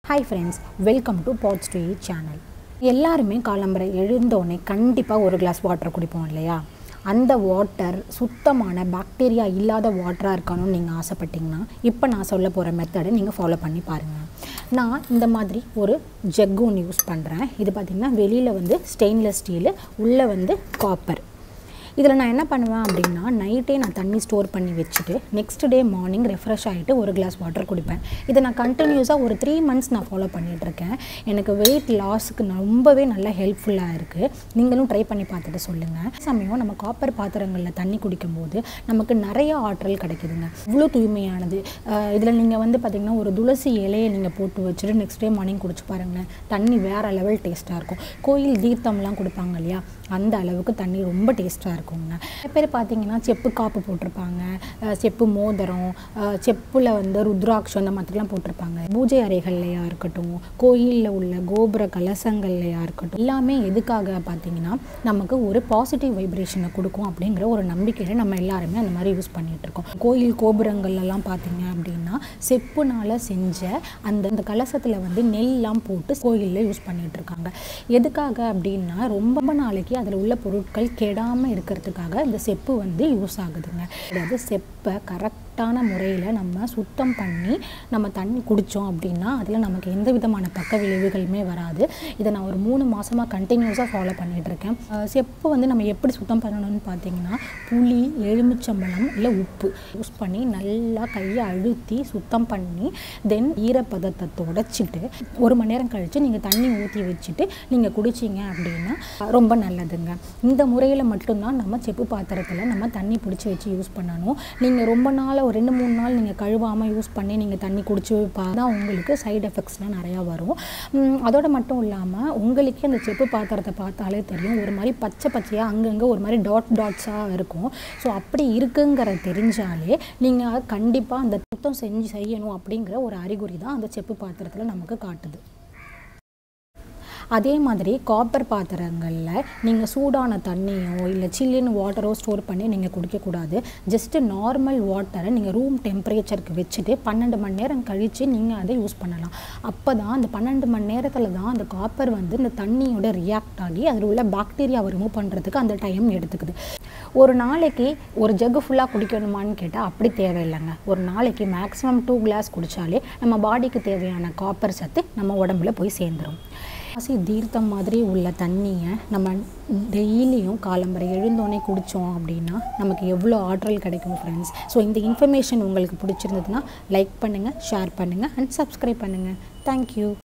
hi friends welcome to பாட்ஸ் டு channel எல்லாருமே காலம்பரை எழுந்தோடனே கண்டிப்பாக ஒரு கிளாஸ் வாட்டர் குடிப்போம் இல்லையா அந்த வாட்டர் சுத்தமான பாக்டீரியா இல்லாத வாட்டராக இருக்கணும்னு நீங்கள் ஆசைப்பட்டீங்கன்னா இப்போ நான் சொல்ல போகிற மெத்தடை நீங்கள் ஃபாலோ பண்ணி பாருங்கள் நான் இந்த மாதிரி ஒரு ஜக் ஒன்று யூஸ் பண்ணுறேன் இது பார்த்திங்கன்னா வெளியில் வந்து ஸ்டெயின்லெஸ் ஸ்டீலு உள்ளே வந்து காப்பர் இதில் நான் என்ன பண்ணுவேன் அப்படின்னா நைட்டே நான் தண்ணி ஸ்டோர் பண்ணி வச்சுட்டு நெக்ஸ்ட் டே மார்னிங் ரெஃப்ரெஷ் ஆகிட்டு ஒரு கிளாஸ் வாட்டர் குடிப்பேன் இதை நான் கண்டினியூஸாக ஒரு த்ரீ மந்த்ஸ் நான் ஃபாலோ பண்ணிகிட்ருக்கேன் எனக்கு வெயிட் லாஸுக்கு ரொம்பவே நல்லா ஹெல்ப்ஃபுல்லாக இருக்குது நீங்களும் ட்ரை பண்ணி பார்த்துட்டு சொல்லுங்கள் சமயம் நம்ம காப்பர் பாத்திரங்களில் தண்ணி குடிக்கும்போது நமக்கு நிறைய ஆற்றல் கிடைக்குதுங்க இவ்வளோ தூய்மையானது இதில் நீங்கள் வந்து பார்த்திங்கன்னா ஒரு துளசி இலையை நீங்கள் போட்டு வச்சுட்டு நெக்ஸ்ட் டே மார்னிங் குடிச்சு பாருங்களேன் தண்ணி வேறு லெவல் டேஸ்ட்டாக இருக்கும் கோயில் தீர்த்தம்லாம் கொடுப்பாங்க இல்லையா அந்த அளவுக்கு தண்ணி ரொம்ப டேஸ்ட்டாக இருக்குங்க நிறைய பேர் பார்த்தீங்கன்னா செப்பு காப்பு போட்டிருப்பாங்க அஹ் செப்பு மோதிரம் அஹ் செப்புல வந்து ருத்ராட்சம் அந்த மாதிரிலாம் போட்டிருப்பாங்க பூஜை அறைகள்லையா இருக்கட்டும் கோயிலில் உள்ள கோபுர கலசங்கள்லையா இருக்கட்டும் எல்லாமே எதுக்காக பார்த்தீங்கன்னா நமக்கு ஒரு பாசிட்டிவ் வைப்ரேஷனை கொடுக்கும் அப்படிங்கிற ஒரு நம்பிக்கையில் நம்ம எல்லாருமே அந்த மாதிரி யூஸ் பண்ணிட்டு இருக்கோம் கோயில் கோபுரங்கள்லாம் பார்த்தீங்க அப்படின்னா செப்புனால் செஞ்ச அந்த அந்த கலசத்தில் வந்து நெல்லாம் போட்டு கோயிலில் யூஸ் பண்ணிட்டு இருக்காங்க எதுக்காக அப்படின்னா ரொம்ப நாளைக்கு அதில் உள்ள பொருட்கள் கெடாமல் இருக்கிறதுக்காக இந்த செப்பு வந்து யூஸ் ஆகுதுங்க அதாவது செப்பை கரெக்டான முறையில் நம்ம சுத்தம் பண்ணி நம்ம தண்ணி குடித்தோம் அப்படின்னா அதில் நமக்கு எந்த விதமான பக்க விளைவுகளுமே வராது இதை நான் ஒரு மூணு மாதமாக கண்டினியூஸாக ஃபாலோ பண்ணிகிட்டு இருக்கேன் அஹ் செப்பு வந்து நம்ம எப்படி சுத்தம் பண்ணணும்னு பார்த்தீங்கன்னா புளி எலுமிச்சம்பழம் இல்லை உப்பு யூஸ் பண்ணி நல்லா கையை அழுத்தி சுத்தம் பண்ணி தென் ஈரப்பதத்தை தொடச்சிட்டு ஒரு மணி நேரம் கழித்து நீங்கள் தண்ணி ஊற்றி வச்சுட்டு நீங்கள் குடிச்சிங்க அப்படின்னா ரொம்ப நல்லதுங்க இந்த முறையில் மட்டும்தான் நம்ம செப்பு பாத்திரத்தில் நம்ம தண்ணி பிடிச்சி வச்சு யூஸ் பண்ணணும் நீங்கள் ரொம்ப நாள் ஒரு ரெண்டு மூணு நாள் நீங்கள் கழுவாமல் யூஸ் பண்ணி நீங்கள் தண்ணி குடிச்சு தான் உங்களுக்கு சைடு எஃபெக்ட்ஸ்லாம் நிறையா வரும் உம், அதோட மட்டும் இல்லாமல் உங்களுக்கே அந்த செப்பு பாத்திரத்தை பார்த்தாலே தெரியும் ஒரு மாதிரி பச்சை பச்சையாக அங்கங்கே ஒரு மாதிரி டாட் டாட்ஸாக இருக்கும் ஸோ அப்படி இருக்குங்கிறத தெரிஞ்சாலே நீங்கள் கண்டிப்பாக அந்த சுத்தம் செஞ்சு செய்யணும் அப்படிங்கிற ஒரு அறிகுறி தான் அந்த செப்பு பாத்திரத்தில் நமக்கு காட்டுது அதே மாதிரி காப்பர் பாத்திரங்களில் நீங்கள் சூடான தண்ணியோ இல்லை சில்லுன்னு வாட்டரோ ஸ்டோர் பண்ணி நீங்கள் குடிக்கக்கூடாது ஜஸ்ட்டு நார்மல் வாட்டரை நீங்கள் ரூம் டெம்பரேச்சருக்கு வச்சுட்டு பன்னெண்டு மணி நேரம் கழித்து நீங்கள் அதை யூஸ் பண்ணலாம் அப்போ தான் அந்த பன்னெண்டு மணி நேரத்தில் தான் அந்த காப்பர் வந்து இந்த தண்ணியோட ரியாக்ட் ஆகி அதில் உள்ள பாக்டீரியாவை ரிமூவ் பண்ணுறதுக்கு அந்த டைம் எடுத்துக்குது ஒரு நாளைக்கு ஒரு ஜக்கு ஃபுல்லாக குடிக்கணுமான்னு கேட்டால் அப்படி தேவையில்லைங்க ஒரு நாளைக்கு மேக்ஸிமம் டூ கிளாஸ் குடித்தாலே நம்ம பாடிக்கு தேவையான காப்பர் சத்து நம்ம உடம்புல போய் சேர்ந்துடும் காசி தீர்த்தம் மாதிரி உள்ள தண்ணியை நம்ம டெய்லியும் காலம்பரை எழுந்தோடனே குடித்தோம் அப்படின்னா நமக்கு எவ்வளோ ஆற்றல் கிடைக்கும் ஃப்ரெண்ட்ஸ் ஸோ இந்த இன்ஃபர்மேஷன் உங்களுக்கு பிடிச்சிருந்ததுன்னா லைக் பண்ணுங்கள் ஷேர் பண்ணுங்கள் அண்ட் சப்ஸ்கிரைப் பண்ணுங்கள் தேங்க்யூ